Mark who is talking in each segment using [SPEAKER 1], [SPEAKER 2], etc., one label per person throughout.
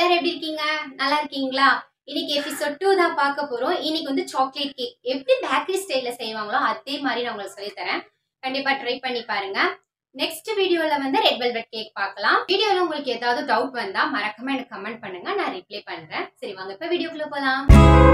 [SPEAKER 1] எல்லாரும் எப்படி இருக்கீங்க நல்லா இருக்கீங்களா இன்னைக்கு எபிசோட் டூ தான் பார்க்க போறோம் இன்னைக்கு வந்து சாக்லேட் கேக் எப்படி பேக்கரி ஸ்டைல்ல செய்வாங்களோ அதே மாதிரி நான் உங்களுக்கு சொல்லித் தரேன் கண்டிப்பா ட்ரை பண்ணி பாருங்க நெக்ஸ்ட் வீடியோல வந்து ரெட் வெல்வெட் கேக் பார்க்கலாம் வீடியோல உங்களுக்கு ஏதாவது டவுட் வந்தா மறக்காம எனக்கு கமெண்ட் பண்ணுங்க நான் ரிப்ளை பண்றேன் சரி வாங்க இப்ப வீடியோக்குள்ள போலாம்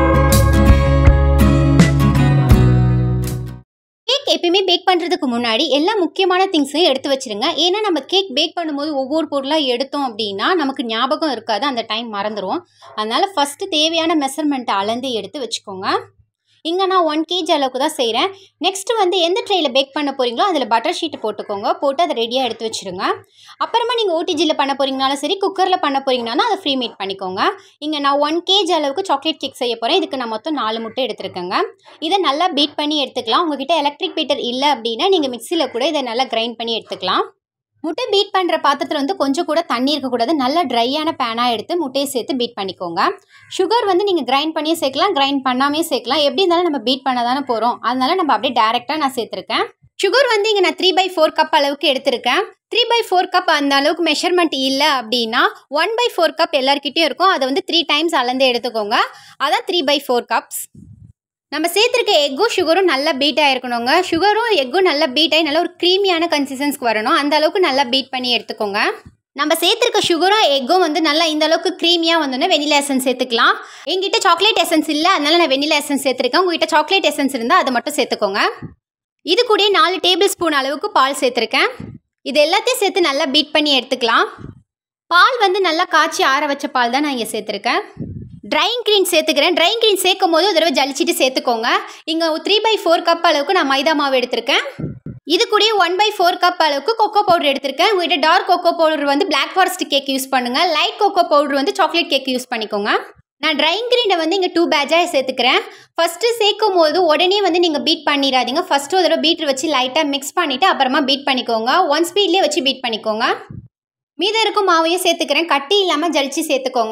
[SPEAKER 1] கேக் எப்பயுமே பேக் பண்ணுறதுக்கு முன்னாடி எல்லா முக்கியமான திங்ஸையும் எடுத்து வச்சிருங்க ஏன்னா நம்ம கேக் பேக் பண்ணும்போது ஒவ்வொரு பொருளாக எடுத்தோம் அப்படின்னா நமக்கு ஞாபகம் இருக்காது அந்த டைம் மறந்துடும் அதனால் ஃபஸ்ட்டு தேவையான மெஷர்மெண்ட்டை அளந்து எடுத்து வச்சுக்கோங்க இங்கே நான் ஒன் கேஜி அளவுக்கு தான் செய்கிறேன் நெக்ஸ்ட் வந்து எந்த ட்ரேயில் பேக் பண்ண போகிறீங்களோ அதில் பட்டர் ஷீட் போட்டுக்கோங்க போட்டு அதை ரெடியாக எடுத்து வச்சுருங்க அப்புறமா நீங்கள் ஓடிஜியில் பண்ண போகிறீங்கனாலும் சரி குக்கரில் பண்ண போகிறீங்கனாலும் அதை ஃப்ரீ மேட் பண்ணிக்கோங்க இங்கே நான் ஒன் கேஜி அளவுக்கு சாக்லேட் கேக் செய்ய போகிறேன் இதுக்கு நான் மொத்தம் நாலு முட்டை எடுத்துருக்கேங்க இதை நல்லா பீட் பண்ணி எடுத்துக்கலாம் உங்ககிட்ட எலக்ட்ரிக் பீட்டர் இல்லை அப்படின்னா நீங்கள் மிக்சியில் கூட இதை நல்லா கிரைண்ட் பண்ணி எடுத்துக்கலாம் முட்டை பீட் பண்ணுற பாத்திரத்தில் வந்து கொஞ்சம் கூட தண்ணி இருக்கக்கூடாது நல்லா ட்ரையான பேனாக எடுத்து முட்டையை சேர்த்து பீட் பண்ணிக்கோங்க சுகர் வந்து நீங்கள் கிரைண்ட் பண்ணியே சேர்க்கலாம் கிரைண்ட் பண்ணாமே சேர்க்கலாம் எப்படி இருந்தாலும் நம்ம பீட் பண்ண தானே போகிறோம் அதனால நம்ம அப்படியே டேரெக்டாக நான் சேர்த்துருக்கேன் சுகர் வந்து இங்கே நான் த்ரீ பை ஃபோர் கப் அளவுக்கு எடுத்திருக்கேன் த்ரீ பை ஃபோர் கப் அந்த அளவுக்கு மெஷர்மெண்ட் இல்லை அப்படின்னா ஒன் பை ஃபோர் கப் எல்லாருக்கிட்டையும் இருக்கும் அதை வந்து த்ரீ டைம்ஸ் அளந்து எடுத்துக்கோங்க அதான் த்ரீ பை ஃபோர் கப்ஸ் நம்ம சேர்த்துருக்க எக்கும் சுகரும் நல்லா பீட் ஆகிருக்கணுங்க சுகரும் எக்கும் நல்லா பீட் ஆகி நல்லா ஒரு க்ரீமியான கன்சிஸ்டன்ஸ்க்கு வரணும் அந்த அளவுக்கு நல்லா பீட் பண்ணி எடுத்துக்கோங்க நம்ம சேர்த்துருக்க சுகரும் எக்கும் வந்து நல்லா இந்த அளவுக்கு க்ரீமியாக வந்தோன்னே வெனிலா எசன்ஸ் சேர்த்துக்கலாம் எங்கிட்ட சாக்லேட் எசன்ஸ் இல்லை அதனால நான் வெனிலா எசன்ஸ் சேர்த்துருக்கேன் உங்ககிட்ட சாக்லேட் எசன்ஸ் இருந்தால் அதை மட்டும் சேர்த்துக்கோங்க இது கூட நாலு டேபிள் ஸ்பூன் அளவுக்கு பால் சேர்த்துருக்கேன் இது எல்லாத்தையும் சேர்த்து நல்லா பீட் பண்ணி எடுத்துக்கலாம் பால் வந்து நல்லா காய்ச்சி ஆற வச்ச பால் தான் நான் இங்கே சேர்த்துருக்கேன் ட்ரை இன்க்ரீன் சேர்த்துக்கிறேன் ட்ரை இன்க்ரீன் சேர்க்கும் போது ஒரு தடவை ஜலிச்சிட்டு சேர்த்துக்கோங்க இங்கே த்ரீ பை ஃபோர் கப் அளவுக்கு நான் மைதா மாவு எடுத்திருக்கேன் இது கூடயே ஒன் பை ஃபோர் கப் அளவுக்கு கொக்கோ பவுடர் எடுத்திருக்கேன் உங்கள்கிட்ட டார்க் கொக்கோ பவுடர் வந்து பிளாக் ஃபாரஸ்ட் கேக் யூஸ் பண்ணுங்கள் லைட் கொக்கோ பவுடர் வந்து சாக்லேட் கேக் யூஸ் பண்ணிக்கோங்க நான் ட்ரை இன்க்ரீனை வந்து இங்கே டூ பேட்சாக சேர்த்துக்கிறேன் ஃபஸ்ட்டு சேர்க்கும் போது உடனே வந்து நீங்கள் பீட் பண்ணிடாதீங்க ஃபஸ்ட்டு ஒரு தடவை பீட்டர் வச்சு லைட்டாக மிக்ஸ் பண்ணிவிட்டு அப்புறமா பீட் பண்ணிக்கோங்க ஒன் ஸ்பீட்லேயே வச்சு பீட் பண்ணிக்கோங்க மீதம் இருக்கும் மாவையும் சேர்த்துக்கிறேன் கட்டி இல்லாமல் ஜலிச்சு சேர்த்துக்கோங்க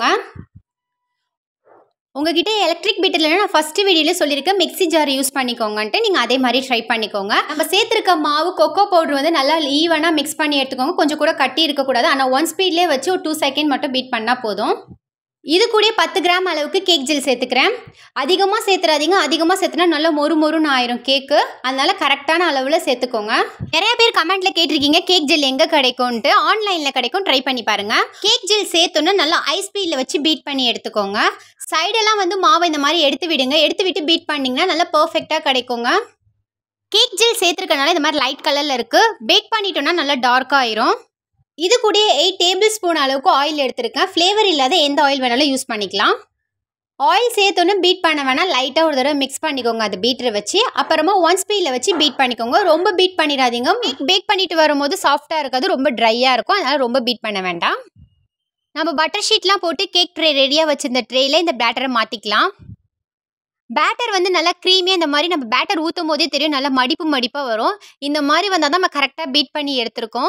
[SPEAKER 1] உங்ககிட்ட எலக்ட்ரிக் பீட்டர்லனா நான் ஃபஸ்ட்டு வீடியோவில் சொல்லியிருக்கேன் மிக்ஸி ஜார் யூஸ் பண்ணிக்கோங்கன்ட்டு நீங்கள் அதே மாதிரி ட்ரை பண்ணிக்கோங்க நம்ம சேர்த்துருக்க மாவு கொக்கோ பவுடர் வந்து நல்லா ஈவனாக மிக்ஸ் பண்ணி எடுத்துக்கோங்க கொஞ்சம் கூட கட்டி இருக்கக்கூடாது ஆனால் ஒன் ஸ்பீட்லேயே வச்சு ஒரு டூ செகண்ட் மட்டும் பீட் பண்ணால் போதும் இது கூட பத்து கிராம் அளவுக்கு கேக் ஜெல் சேர்த்துக்கிறேன் அதிகமாக சேர்த்துறாதீங்க அதிகமாக சேர்த்துனா நல்லா மொறு மொறுன்னு ஆயிரும் கேக்கு அதனால கரெக்டான அளவில் சேர்த்துக்கோங்க நிறைய பேர் கமெண்ட்ல கேட்டிருக்கீங்க கேக் ஜெல் எங்கே கிடைக்கும்ன்ட்டு ஆன்லைனில் கிடைக்கும் ட்ரை பண்ணி பாருங்க கேக் ஜெல் சேர்த்தோன்னா நல்லா ஐ ஸ்பீடில் வச்சு பீட் பண்ணி எடுத்துக்கோங்க சைடெல்லாம் வந்து மாவை இந்த மாதிரி எடுத்து விடுங்க எடுத்து விட்டு பீட் பண்ணிங்கன்னா நல்லா பர்ஃபெக்டாக கிடைக்குங்க கேக் ஜெல் சேர்த்துருக்கனால இந்த மாதிரி லைட் கலரில் இருக்குது பேக் பண்ணிட்டோன்னா நல்லா டார்க் ஆயிரும் இது கூட எயிட் டேபிள் ஸ்பூன் அளவுக்கு ஆயில் எடுத்திருக்கேன் ஃப்ளேவர் இல்லாத எந்த ஆயில் வேணாலும் யூஸ் பண்ணிக்கலாம் ஆயில் சேர்த்தோன்னு பீட் பண்ண வேணால் லைட்டாக ஒரு தடவை மிக்ஸ் பண்ணிக்கோங்க அது பீட்டரை வச்சு அப்புறமா ஒன் ஸ்பீடில் வச்சு பீட் பண்ணிக்கோங்க ரொம்ப பீட் பண்ணிடாதீங்க பேக் பண்ணிட்டு வரும்போது சாஃப்டாக இருக்காது ரொம்ப ட்ரையாக இருக்கும் அதனால் ரொம்ப பீட் பண்ண வேண்டாம் நம்ம பட்டர் ஷீட்லாம் போட்டு கேக் ட்ரே ரெடியாக வச்சிருந்த ட்ரேயில் இந்த பேட்டரை மாற்றிக்கலாம் பேட்டர் வந்து நல்லா க்ரீமியாக இந்த மாதிரி நம்ம பேட்டர் ஊற்றும் போதே தெரியும் நல்லா மடிப்பு மடிப்பாக வரும் இந்த மாதிரி வந்தால் தான் நம்ம கரெக்டாக பீட் பண்ணி எடுத்திருக்கோம்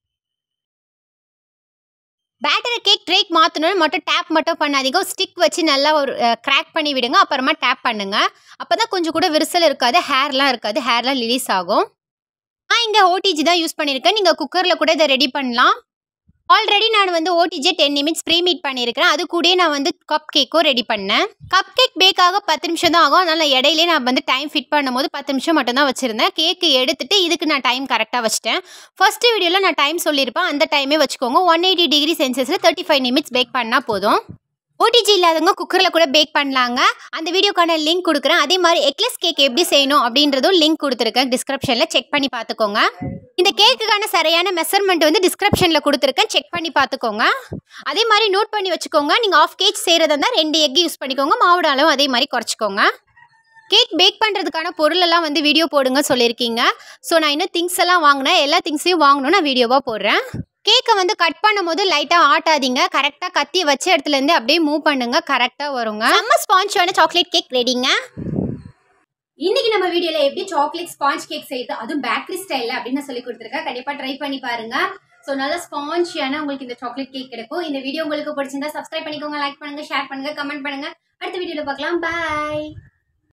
[SPEAKER 1] பேட்டரை கேக் ட்ரேக் மாற்றணும்னு மட்டும் டேப் மட்டும் பண்ணாதீங்க ஸ்டிக் வச்சு நல்லா ஒரு கிராக் பண்ணி விடுங்க அப்புறமா டேப் பண்ணுங்க அப்போ தான் கொஞ்சம் கூட விரிசல் இருக்காது ஹேர்லாம் இருக்காது ஹேர்லாம் ரிலீஸ் ஆகும் நான் இங்கே ஓடிஜி தான் யூஸ் பண்ணியிருக்கேன் நீங்கள் குக்கரில் கூட இதை ரெடி பண்ணலாம் ஆல்ரெடி நான் வந்து OTG ten minutes preheat பண்ணியிருக்கிறேன் அது கூட நான் வந்து கப் கேக்கும் ரெடி பண்ணேன் கப் கேக் பேக் ஆக பத்து நிமிஷம் தான் ஆகும் அதனால் இடையிலே நான் வந்து டைம் ஃபிட் பண்ணும்போது பத்து நிமிஷம் மட்டும் தான் வச்சுருந்தேன் கேக்கு எடுத்துட்டு இதுக்கு நான் டைம் கரெக்டாக வச்சிட்டேன் ஃபஸ்ட்டு வீடியோவில் நான் டைம் சொல்லியிருப்பேன் அந்த டைமே வச்சுக்கோங்க ஒன் எயிட்டி டிகிரி சென்சஸில் தேர்ட்டி ஃபைவ் நிமிட்ஸ் பேக் பண்ணால் போதும் ஓடிஜி இல்லாதவங்க குக்கரில் கூட பேக் பண்ணலாங்க அந்த வீடியோக்கான லிங்க் கொடுக்குறேன் அதே மாதிரி எக்லஸ் கேக் எப்படி செய்யணும் அப்படின்றதும் லிங்க் கொடுத்துருக்கேன் டிஸ்கிரிப்ஷனில் செக் பண்ணி பார்த்துக்கோங்க இந்த கேக்குக்கான சரியான மெஷர்மெண்ட் வந்து டிஸ்கிரிப்ஷனில் கொடுத்துருக்கேன் செக் பண்ணி பார்த்துக்கோங்க அதே மாதிரி நோட் பண்ணி வச்சுக்கோங்க நீங்கள் ஆஃப் கேஜ் செய்கிறதா இருந்தால் ரெண்டு எக் யூஸ் பண்ணிக்கோங்க மாவோட அளவு அதே மாதிரி குறைச்சிக்கோங்க கேக் பேக் பண்ணுறதுக்கான பொருளெல்லாம் வந்து வீடியோ போடுங்க சொல்லியிருக்கீங்க ஸோ நான் இன்னும் திங்ஸ் எல்லாம் வாங்கினேன் எல்லா திங்ஸையும் வாங்கணும் நான் வீடியோவாக போடுறேன் கேக்கை வந்து கட் பண்ணும்போது லைட்டாக ஆட்டாதீங்க கரெக்டாக கத்தி வச்ச இடத்துலேருந்து அப்படியே மூவ் பண்ணுங்க கரெக்டாக வருங்க நம்ம ஸ்பான்ச்சான சாக்லேட் கேக் ரெடிங்க இன்னைக்கு நம்ம வீடியோல எப்படி சாக்லேட் ஸ்பாஞ்ச் கேக் செய்யுது அதுவும் பேக்கரி ஸ்டைல்ல அப்படின்னு சொல்லி கொடுத்துருக்கேன் கண்டிப்பா ட்ரை பண்ணி பாருங்க ஸோ நல்ல ஸ்பாஞ்சியான உங்களுக்கு இந்த சாக்லேட் கேக் கிடைக்கும் இந்த வீடியோ உங்களுக்கு பிடிச்சிருந்தா சப்ஸ்கிரைப் பண்ணிக்கோங்க லைக் பண்ணுங்க ஷேர் பண்ணுங்க கமெண்ட் பண்ணுங்க அடுத்த வீடியோல பார்க்கலாம் பாய்